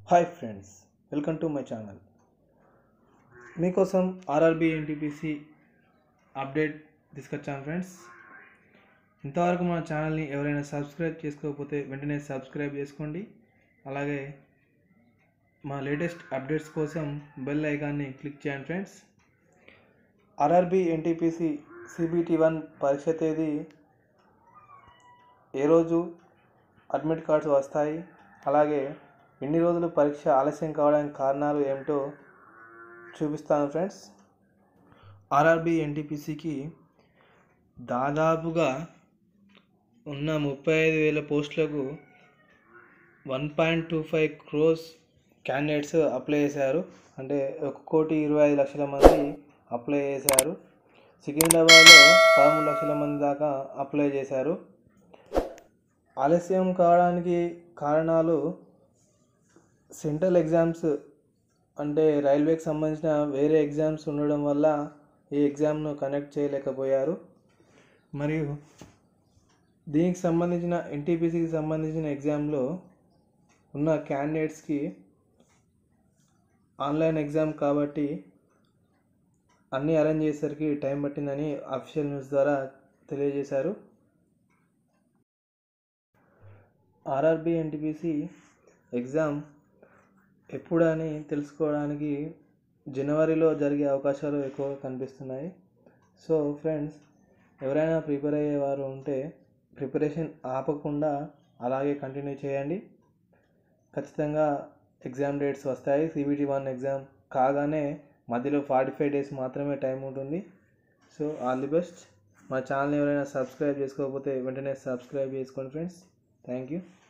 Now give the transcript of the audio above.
hi friends welcome to my channel మీకోసం RRB NTPC update తీసుకొచ్చాను friends ఇంతవరకు మన ఛానల్ని ఎవరైనా సబ్స్క్రైబ్ చేసుకోకపోతే వెంటనే సబ్స్క్రైబ్ చేసుకోండి అలాగే మా లేటెస్ట్ అప్డేట్స్ కోసం బెల్ ఐకాన్ని క్లిక్ చేయండి friends RRB NTPC CBT one పరీక్ష తేదీ ఏ రోజు అడ్మిట్ కార్డ్స్ వస్తాయి అలాగే ఎన్ని రోజులు పరీక్ష ఆలస్యం కావడానికి కారణాలు ఏమిటో చూపిస్తాను ఫ్రెండ్స్ ఆర్ఆర్బి ఎన్టీపీసీకి దాదాపుగా ఉన్న ముప్పై ఐదు వేల పోస్టులకు one point two five crores candidates apply చేశారు అంటే ఒక కోటి ఇరవై ఐదు లక్షల మంది అప్లై చేశారు సికింద్రాబాద్లో పదమూడు లక్షల మంది దాకా అప్లై చేశారు ఆలస్యం కావడానికి కారణాలు సెంట్రల్ ఎగ్జామ్స్ అంటే రైల్వేకి సంబంధించిన వేరే ఎగ్జామ్స్ ఉండడం వల్ల ఈ ఎగ్జామ్ను కండక్ట్ చేయలేకపోయారు మరియు దీనికి సంబంధించిన ఎన్టీపీసీకి సంబంధించిన ఎగ్జామ్లో ఉన్న క్యాండిడేట్స్కి ఆన్లైన్ ఎగ్జామ్ కాబట్టి అన్నీ అరేంజ్ చేసేసరికి టైం పట్టిందని అఫీషియల్ న్యూస్ ద్వారా తెలియజేశారు ఆర్ఆర్బి ఎన్టీపీసీ ఎగ్జామ్ ఎప్పుడని తెలుసుకోవడానికి జనవరిలో జరిగే అవకాశాలు ఎక్కువగా కనిపిస్తున్నాయి సో ఫ్రెండ్స్ ఎవరైనా ప్రిపేర్ అయ్యేవారు ఉంటే ప్రిపరేషన్ ఆపకుండా అలాగే కంటిన్యూ చేయండి ఖచ్చితంగా ఎగ్జామ్ డేట్స్ వస్తాయి సిబిటి వన్ ఎగ్జామ్ కాగానే మధ్యలో ఫార్టీ ఫైవ్ డేస్ మాత్రమే టైం ఉంటుంది సో ఆల్ ది బెస్ట్ మా ఛానల్ ఎవరైనా సబ్స్క్రైబ్ చేసుకోకపోతే వెంటనే సబ్స్క్రైబ్ చేసుకోండి ఫ్రెండ్స్ థ్యాంక్ యూ